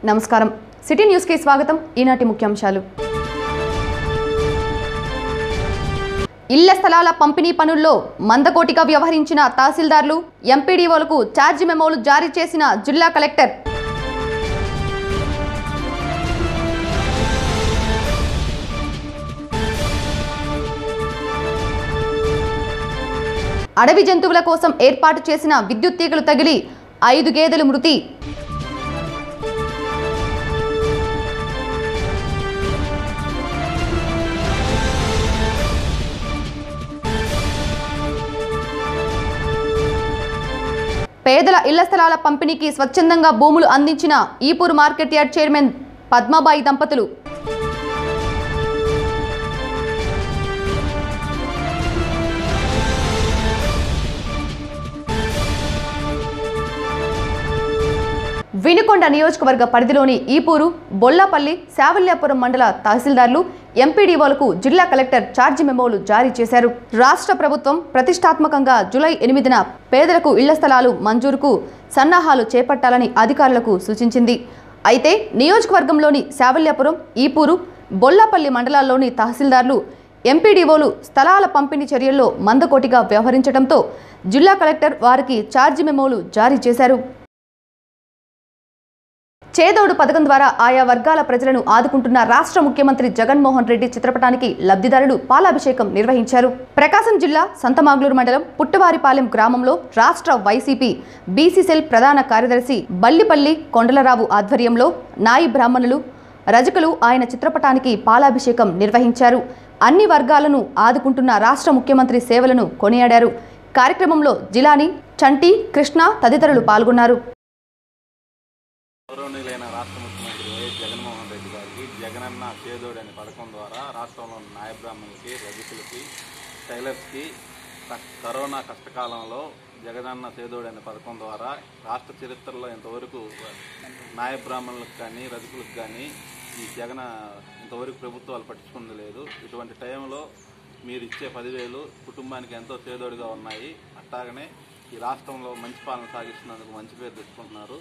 నమస్కారం సిటీ న్యూస్కి స్వాగతం ఈనాటి ముఖ్యాంశాలు ఇళ్ల స్థలాల పంపిణీ పనుల్లో మందకోటిగా వ్యవహరించిన తహసీల్దార్లు ఎంపీడీఓలకు ఛార్జీ మెమోలు జారీ చేసిన జిల్లా కలెక్టర్ అడవి జంతువుల కోసం ఏర్పాటు చేసిన విద్యుత్ తీగలు తగిలి ఐదు గేదెలు మృతి పేదల ఇళ్ల స్థలాల పంపిణీకి స్వచ్ఛందంగా భూములు అందించిన Ipuru market yard chairman Padmabai దంపతులు వినుకొండ నియోజకవర్గ పరిధిలోని ఈపూరు బొల్లాపల్లి శావల్యాపురం మండల తహసీల్దార్లు ఎంపీడీఓలకు జిల్లా కలెక్టర్ ఛార్జీ మెమోలు జారీ చేశారు రాష్ట్ర ప్రభుత్వం ప్రతిష్టాత్మకంగా జూలై ఎనిమిదిన పేదలకు ఇళ్ల స్థలాలు మంజూరుకు సన్నాహాలు చేపట్టాలని అధికారులకు సూచించింది అయితే నియోజకవర్గంలోని శావల్యాపురం ఈపూరు బొల్లాపల్లి మండలాల్లోని తహసీల్దార్లు ఎంపీడీఓలు స్థలాల పంపిణీ చర్యల్లో మందకోటిగా వ్యవహరించడంతో జిల్లా కలెక్టర్ వారికి ఛార్జీ మెమోలు జారీ చేశారు చేదోడు పథకం ద్వారా ఆయా వర్గాల ప్రజలను ఆదుకుంటున్న రాష్ట్ర ముఖ్యమంత్రి జగన్మోహన్ రెడ్డి చిత్రపటానికి లబ్ధిదారులు పాలాభిషేకం నిర్వహించారు ప్రకాశం జిల్లా సంతమాగ్లూరు మండలం పుట్టవారిపాలెం గ్రామంలో రాష్ట్ర వైసీపీ బీసీసెల్ ప్రధాన కార్యదర్శి బల్లిపల్లి కొండలరావు ఆధ్వర్యంలో నాయి బ్రాహ్మణులు రజకులు ఆయన చిత్రపటానికి పాలాభిషేకం నిర్వహించారు అన్ని వర్గాలను ఆదుకుంటున్న రాష్ట్ర ముఖ్యమంత్రి సేవలను కొనియాడారు కార్యక్రమంలో జిలాని చంటి కృష్ణ తదితరులు పాల్గొన్నారు గౌరవనీయులైన రాష్ట్ర ముఖ్యమంత్రి వైఎస్ జగన్మోహన్ రెడ్డి గారికి జగనన్న చేదోడు అనే పథకం ద్వారా రాష్ట్రంలోని నాయ బ్రాహ్మణులకి రజకులకి టైలర్స్కి క- కరోనా కష్టకాలంలో జగనన్న చేదోడు అనే పథకం ద్వారా రాష్ట్ర చరిత్రలో ఇంతవరకు నాయ బ్రాహ్మణులకు కానీ రజకులకు కానీ ఈ జగన ఇంతవరకు ప్రభుత్వాలు పట్టించుకుంది లేదు ఇటువంటి టైంలో మీరు ఇచ్చే పదివేలు కుటుంబానికి ఎంతో చేదోడుగా ఉన్నాయి అట్లాగనే ఈ రాష్ట్రంలో మంచి పాలన సాగిస్తున్నందుకు మంచి పేరు తెచ్చుకుంటున్నారు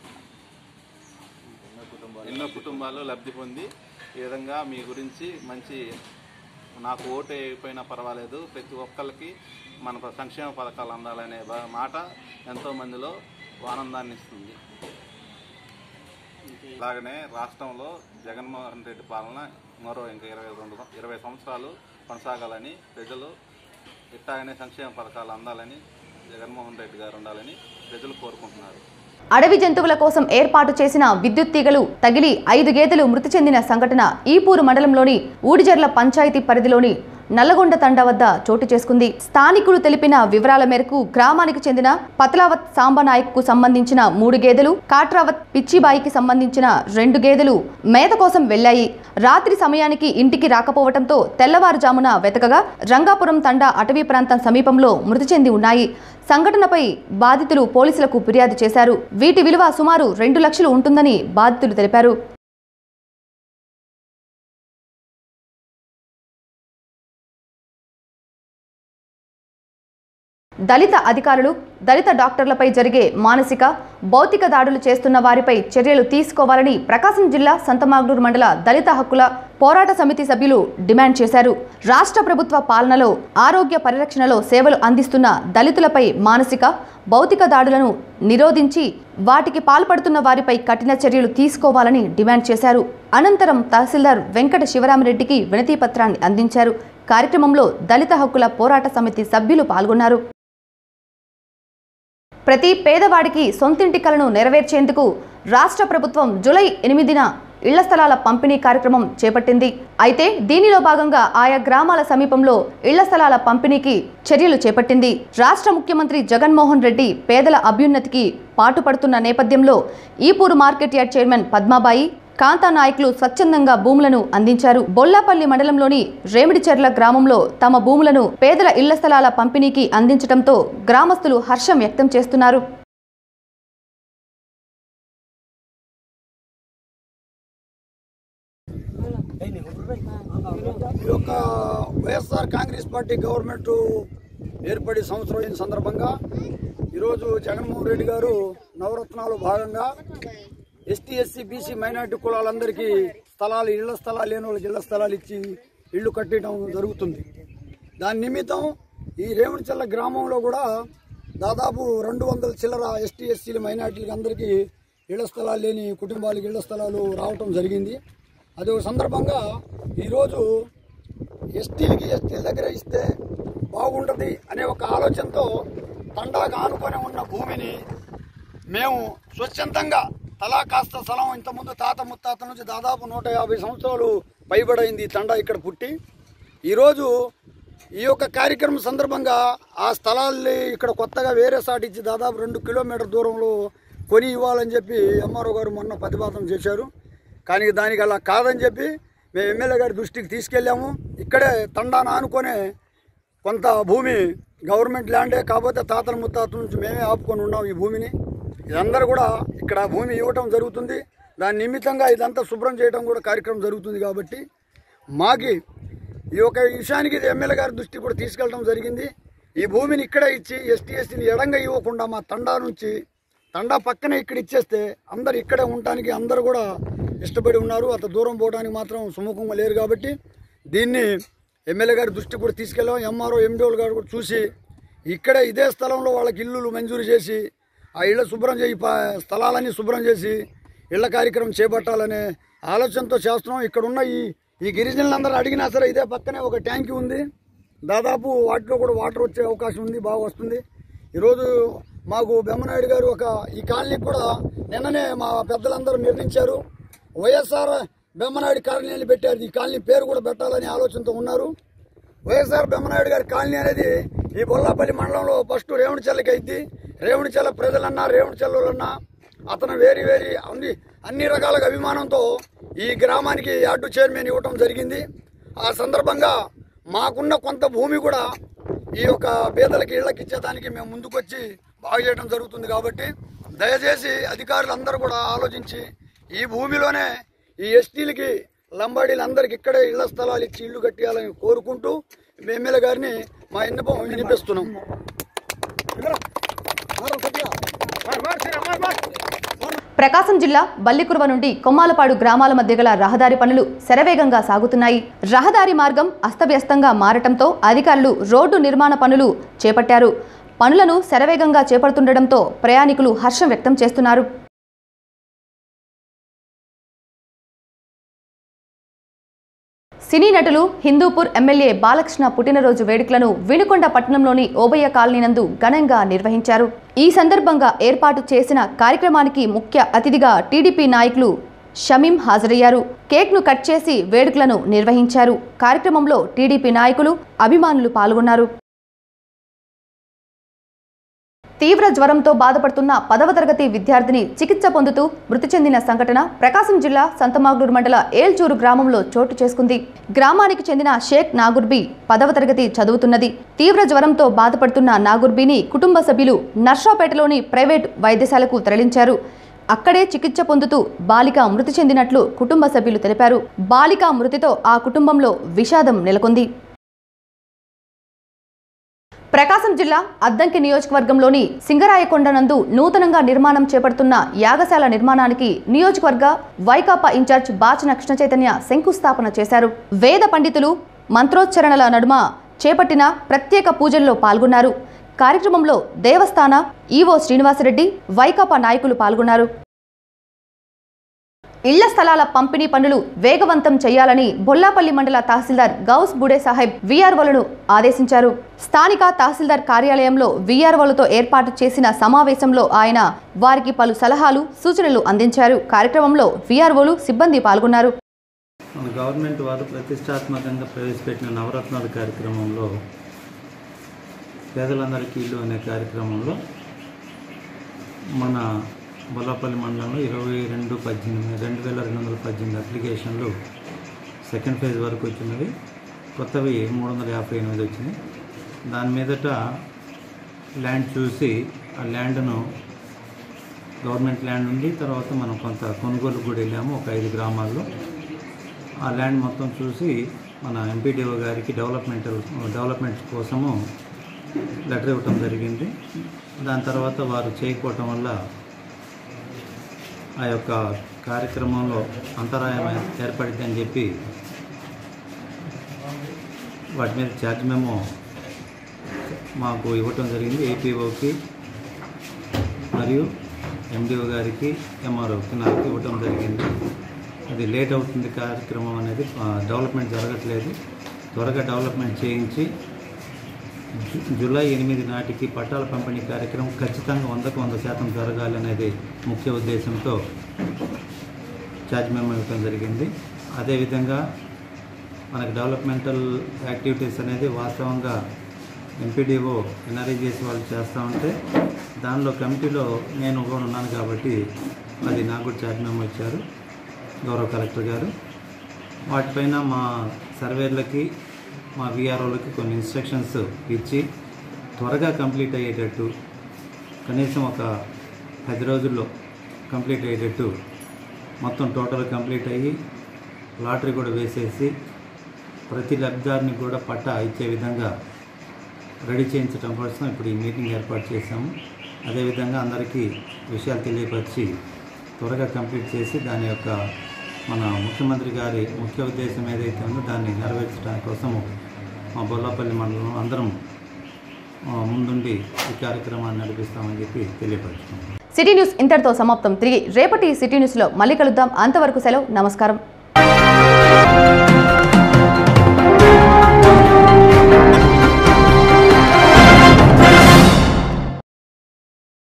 ఎన్నో కుటుంబాలు లబ్ధి పొంది ఈ విధంగా మీ గురించి మంచి నాకు ఓటు అయిపోయినా పర్వాలేదు ప్రతి ఒక్కరికి మన సంక్షేమ పథకాలు అందాలనే బా- మాట ఎంతో మందిలో ఆనందాన్ని ఇస్తుంది అలాగనే రాష్ట్రంలో జగన్మోహన్ రెడ్డి పాలన మరో ఇంకా ఇరవై రెండు ఇరవై సంవత్సరాలు కొనసాగాలని ప్రజలు ఇట్టాగనే సంక్షేమ పథకాలు అందాలని జగన్మోహన్ రెడ్డి గారు ఉండాలని ప్రజలు కోరుకుంటున్నారు అడవి జంతువుల కోసం ఏర్పాటు చేసిన విద్యుత్ తీగలు తగిలి ఐదు గేదెలు మృతి చెందిన సంఘటన ఈపూరు మండలంలోని ఊడిజర్ల పంచాయతీ పరిధిలోని నల్లగొండ తండా వద్ద చోటు చేసుకుంది స్థానికులు తెలిపిన వివరాల మేరకు గ్రామానికి చెందిన పతలావత్ సాంబనాయక్ కు సంబంధించిన మూడు గేదెలు కాట్రావత్ పిచ్చిబాయికి సంబంధించిన రెండు గేదెలు మేత కోసం వెళ్లాయి రాత్రి సమయానికి ఇంటికి రాకపోవడంతో తెల్లవారుజామున వెతకగా రంగాపురం తండా అటవీ ప్రాంతం సమీపంలో మృతి చెంది ఉన్నాయి సంఘటనపై బాధితులు పోలీసులకు ఫిర్యాదు చేశారు వీటి విలువ సుమారు రెండు లక్షలు ఉంటుందని బాధితులు తెలిపారు దళిత అధికారులు దళిత డాక్టర్లపై జరిగే మానసిక భౌతిక దాడులు చేస్తున్న వారిపై చర్యలు తీసుకోవాలని ప్రకాశం జిల్లా సంతమాగ్లూరు మండల దళిత హక్కుల పోరాట సమితి సభ్యులు డిమాండ్ చేశారు రాష్ట్ర ప్రభుత్వ పాలనలో ఆరోగ్య పరిరక్షణలో సేవలు అందిస్తున్న దళితులపై మానసిక భౌతిక దాడులను నిరోధించి వాటికి పాల్పడుతున్న వారిపై కఠిన చర్యలు తీసుకోవాలని డిమాండ్ చేశారు అనంతరం తహసీల్దార్ వెంకట శివరామిరెడ్డికి వినతి పత్రాన్ని అందించారు కార్యక్రమంలో దళిత హక్కుల పోరాట సమితి సభ్యులు పాల్గొన్నారు ప్రతి పేదవాడికి సొంతింటి కలను నెరవేర్చేందుకు రాష్ట్ర ప్రభుత్వం జూలై ఎనిమిదిన ఇళ్ల స్థలాల పంపిణీ కార్యక్రమం చేపట్టింది అయితే దీనిలో భాగంగా ఆయా గ్రామాల సమీపంలో ఇళ్ల స్థలాల పంపిణీకి చర్యలు చేపట్టింది రాష్ట్ర ముఖ్యమంత్రి జగన్మోహన్ రెడ్డి పేదల అభ్యున్నతికి పాటుపడుతున్న నేపథ్యంలో Ipuru market yard chairman Padmabai కాంతా నాయకులు స్వచ్ఛందంగా భూములను అందించారు బొల్లాపల్లి మండలంలోని రేమిడిచెర్ల గ్రామంలో తమ భూములను పేదల ఇళ్ల స్థలాల పంపిణీకి అందించడంతో గ్రామస్తులు హర్షం వ్యక్తం చేస్తున్నారు ఈ యొక్క వైఎస్ఆర్ కాంగ్రెస్ పార్టీ గవర్నమెంట్ ఏర్పడి సంవత్సరం అయిన సందర్భంగా ఈరోజు జగన్మోహన్ రెడ్డి గారు నవరత్నాలు భాగంగా ఎస్టీ ఎస్సీ బీసీ మైనార్టీ కులాలందరికీ స్థలాలు ఇళ్ల స్థలాలు లేని వాళ్ళకి ఇళ్ల స్థలాలు ఇచ్చి ఇళ్ళు కట్టడం జరుగుతుంది దాని నిమిత్తం ఈ రేవణచల్ల గ్రామంలో కూడా దాదాపు రెండు వందల చిల్లర ఎస్టీ ఎస్సీలు మైనార్టీలకు అందరికీ ఇళ్ల స్థలాలు లేని కుటుంబాలకు ఇళ్ల స్థలాలు రావటం జరిగింది అదే ఒక సందర్భంగా ఈరోజు ఎస్టీలకి ఎస్టీల దగ్గర ఇస్తే బాగుంటుంది అనే ఒక ఆలోచనతో తండాకు ఆనుకొని ఉన్న భూమిని మేము స్వచ్ఛందంగా తలా కాస్త స్థలం ఇంతకుముందు తాత ముత్తాత నుంచి దాదాపు నూట యాభై సంవత్సరాలు పైబడైంది ఈ తండా ఇక్కడ పుట్టి ఈరోజు ఈ యొక్క కార్యక్రమం సందర్భంగా ఆ స్థలాల్ని ఇక్కడ కొత్తగా వేరే సాటి ఇచ్చి దాదాపు రెండు కిలోమీటర్ దూరంలో కొని ఇవ్వాలని చెప్పి ఎంఆర్ఓ గారు మొన్న ప్రతిపాదన చేశారు కానీ దానికి అలా కాదని చెప్పి మేము ఎమ్మెల్యే గారి దృష్టికి తీసుకెళ్ళాము ఇక్కడే తండాను ఆనుకొనే కొంత భూమి గవర్నమెంట్ ల్యాండే కాకపోతే తాతల ముత్తాతల నుంచి మేమే ఆపుకొని ఉన్నాం ఈ భూమిని ఇదందరూ కూడా ఇక్కడ భూమి ఇవ్వటం జరుగుతుంది దాని నిమిత్తంగా ఇదంతా శుభ్రం చేయడం కూడా కార్యక్రమం జరుగుతుంది కాబట్టి మాకి ఈ యొక్క విషయానికి ఇది ఎమ్మెల్యే గారి దృష్టికి కూడా తీసుకెళ్ళడం జరిగింది ఈ భూమిని ఇక్కడే ఇచ్చి ఎస్టీ ఎస్టీని ఎడంగా ఇవ్వకుండా మా తండా నుంచి తండా పక్కనే ఇక్కడ ఇచ్చేస్తే అందరు ఇక్కడే ఉండటానికి అందరూ కూడా ఇష్టపడి ఉన్నారు అంత దూరం పోవడానికి మాత్రం సుముఖంగా లేరు కాబట్టి దీన్ని ఎమ్మెల్యే గారి దృష్టికి కూడా తీసుకెళ్ళాం ఎంఆర్ఓ ఎండిఓలు గారు కూడా చూసి ఇక్కడే ఇదే స్థలంలో వాళ్ళకి ఇల్లులు మంజూరు చేసి ఆ ఇళ్ళ శుభ్రం చేయి ప- స్థలాలన్నీ శుభ్రం చేసి ఇళ్ల కార్యక్రమం చేపట్టాలనే ఆలోచనతో చేస్తున్నాం ఇక్కడ ఉన్న ఈ ఈ గిరిజనులందరూ అడిగినా సరే ఇదే పక్కనే ఒక ట్యాంక్ ఉంది దాదాపు వాటిలో కూడా వాటర్ వచ్చే అవకాశం ఉంది బాగా వస్తుంది ఈరోజు మాకు బెమ్మనాయుడు గారు ఒక ఈ కాలనీ కూడా నిన్ననే మా పెద్దలందరూ నిర్ణయించారు వైఎస్ఆర్ బెమ్మనాయుడు కాలనీ పెట్టారు ఈ కాలనీ పేరు కూడా పెట్టాలని ఆలోచనతో ఉన్నారు వైఎస్ఆర్ బెమ్మనాయుడు గారి కాలనీ అనేది ఈ బొల్లాపల్లి మండలంలో ఫస్ట్ రేవునిచెల్లకి అయింది రేవునిచెల్ల ప్రజలన్నా రేవునిచెల్లన్నా అతను వేరి వేరి అన్ని అన్ని రకాలుగా అభిమానంతో ఈ గ్రామానికి యార్డు చైర్మన్ ఇవ్వటం జరిగింది ఆ సందర్భంగా మాకున్న కొంత భూమి కూడా ఈ యొక్క పేదలకి ఇళ్ళకి ఇచ్చేదానికి మేము ముందుకొచ్చి బాగు చేయడం జరుగుతుంది కాబట్టి దయచేసి అధికారులందరూ కూడా ఆలోచించి ఈ భూమిలోనే ఈ ఎస్టీలకి లంబాడీలందరికీ ఇక్కడే ఇళ్ల స్థలాలు ఇచ్చి ఇల్లు కట్టేయాలని కోరుకుంటూ ఎమ్మెల్యే గారిని మా విన్నపం వినిపిస్తున్నాం ప్రకాశం జిల్లా బల్లికురువ నుండి కొమ్మాలపాడు గ్రామాల మధ్య గల రహదారి పనులు శరవేగంగా సాగుతున్నాయి రహదారి మార్గం అస్తవ్యస్తంగా మారటంతో అధికారులు రోడ్డు నిర్మాణ పనులు చేపట్టారు పనులను శరవేగంగా చేపడుతుండటంతో ప్రయాణికులు హర్షం వ్యక్తం చేస్తున్నారు సినీ నటులు హిందూపూర్ ఎమ్మెల్యే బాలకృష్ణ పుట్టినరోజు వేడుకలను వినుకొండ పట్టణంలోని ఓబయ్య కాలనీ నందు ఘనంగా నిర్వహించారు ఈ సందర్భంగా ఏర్పాటు చేసిన కార్యక్రమానికి ముఖ్య అతిథిగా టీడీపీ నాయకులు షమీం హాజరయ్యారు కేక్ను కట్ చేసి వేడుకలను నిర్వహించారు కార్యక్రమంలో టీడీపీ నాయకులు అభిమానులు పాల్గొన్నారు తీవ్ర జ్వరంతో బాధపడుతున్న పదవ తరగతి విద్యార్థిని చికిత్స పొందుతూ మృతి చెందిన సంఘటన ప్రకాశం జిల్లా సంతమాగ్లూరు మండల ఏల్చూరు గ్రామంలో చోటు చేసుకుంది గ్రామానికి చెందిన షేక్ నాగుర్బీ పదవ తరగతి చదువుతున్నది తీవ్ర జ్వరంతో బాధపడుతున్న నాగుర్బీని కుటుంబ సభ్యులు నర్సాపేటలోని ప్రైవేట్ వైద్యశాలకు తరలించారు అక్కడే చికిత్స పొందుతూ బాలిక మృతి చెందినట్లు కుటుంబ సభ్యులు తెలిపారు బాలిక మృతితో ఆ కుటుంబంలో విషాదం నెలకొంది ప్రకాశం జిల్లా అద్దంకి నియోజకవర్గంలోని సింగరాయకొండ నందు నూతనంగా నిర్మాణం చేపడుతున్న యాగశాల నిర్మాణానికి నియోజకవర్గ వైకాపా ఇన్ఛార్జ్ బాచన కృష్ణ చైతన్య శంకుస్థాపన చేశారు వేద పండితులు మంత్రోచ్చరణల నడుమ చేపట్టిన ప్రత్యేక పూజల్లో పాల్గొన్నారు కార్యక్రమంలో దేవస్థాన ఈవో శ్రీనివాసరెడ్డి వైకాపా నాయకులు పాల్గొన్నారు ఇళ్ల స్థలాల పంపిణీ పనులు వేగవంతం చేయాలని బొల్లాపల్లి మండల తహసీల్దార్ గౌస్ బుడే సాహెబ్ వీఆర్ఓలను ఆదేశించారు స్థానిక తహసీల్దార్ కార్యాలయంలో వీఆర్ఓలతో ఏర్పాటు చేసిన సమావేశంలో ఆయన వారికి పలు సలహాలు సూచనలు అందించారు కార్యక్రమంలో వీఆర్ఓలు సిబ్బంది పాల్గొన్నారు మన గవర్నమెంట్ వారు ప్రతిష్టాత్మకంగా ప్రవేశపెట్టిన నవరత్నాల కార్యక్రమంలో పేదలందరికీ ఇల్లు అనే కార్యక్రమంలో మన బొల్లాపల్లి మండలంలో ఇరవై రెండు పద్దెనిమిది రెండు వేల రెండు వందల పద్దెనిమిది అప్లికేషన్లు సెకండ్ ఫేజ్ వరకు వచ్చినవి కొత్తవి మూడు వందల యాభై ఎనిమిది వచ్చినాయి దాని మీదట ల్యాండ్ చూసి ఆ ల్యాండ్ను గవర్నమెంట్ ల్యాండ్ ఉంది తర్వాత మనం కొంత కొనుగోలు కూడా వెళ్ళాము ఒక ఐదు గ్రామాల్లో ఆ ల్యాండ్ మొత్తం చూసి మన ఎంపీడీఓ గారికి డెవలప్మెంటల్ డెవలప్మెంట్ కోసము లెటర్ ఇవ్వటం జరిగింది దాని తర్వాత వారు చేయకపోవటం వల్ల ఆ యొక్క కార్యక్రమంలో అంతరాయం ఏర్పడిందని చెప్పి వాటి మీద ఛార్జ్ మేము మాకు ఇవ్వటం జరిగింది ఏపీఓకి మరియు ఎండిఓ గారికి ఎంఆర్ఓకి నాకు ఇవ్వటం జరిగింది అది లేట్ అవుతుంది కార్యక్రమం అనేది ఆ, డెవలప్మెంట్ జరగట్లేదు త్వరగా డెవలప్మెంట్ చేయించి జు- జూలై ఎనిమిది నాటికి పట్టాల పంపిణీ కార్యక్రమం ఖచ్చితంగా వందకు వంద శాతం జరగాలి అనేది ముఖ్య ఉద్దేశంతో ఛార్జ్ మెమో ఇవ్వడం జరిగింది అదేవిధంగా మనకి డెవలప్మెంటల్ యాక్టివిటీస్ అనేది వాస్తవంగా ఎంపీడీఓ ఎన్ఆర్ఈజీఎస్ వాళ్ళు చేస్తూ ఉంటే దానిలో కమిటీలో నేను కూడా ఉన్నాను కాబట్టి అది నాకు కూడా ఛార్జ్ మెమో ఇచ్చారు గౌరవ కలెక్టర్ గారు వాటిపైన మా సర్వేర్లకి మా విఆర్ఓలకి కొన్ని ఇన్స్ట్రక్షన్స్ ఇచ్చి త్వరగా కంప్లీట్ అయ్యేటట్టు కనీసం ఒక పది రోజుల్లో కంప్లీట్ అయ్యేటట్టు మొత్తం టోటల్ కంప్లీట్ అయ్యి లాటరీ కూడా వేసేసి ప్రతి లబ్ధిదారుని కూడా పట్టా ఇచ్చే విధంగా రెడీ చేయించడం కోసం ఇప్పుడు ఈ మీటింగ్ ఏర్పాటు చేశాము అదేవిధంగా అందరికీ విషయాలు తెలియపరిచి త్వరగా కంప్లీట్ చేసి దాని యొక్క మన ముఖ్యమంత్రి గారి ముఖ్య ఉద్దేశం ఏదైతే ఉందో దాన్ని నెరవేర్చడానికి కోసము మా బొల్లపల్లి మండలం అందరం ఆ, ముందుండి ఈ కార్యక్రమాన్ని నడిపిస్తామని చెప్పి తెలియపరుచుకున్నాం సిటీ న్యూస్ ఇంతటితో సమాప్తం తిరిగి రేపటి సిటీ న్యూస్లో మళ్ళీ కలుద్దాం అంతవరకు సెలవు నమస్కారం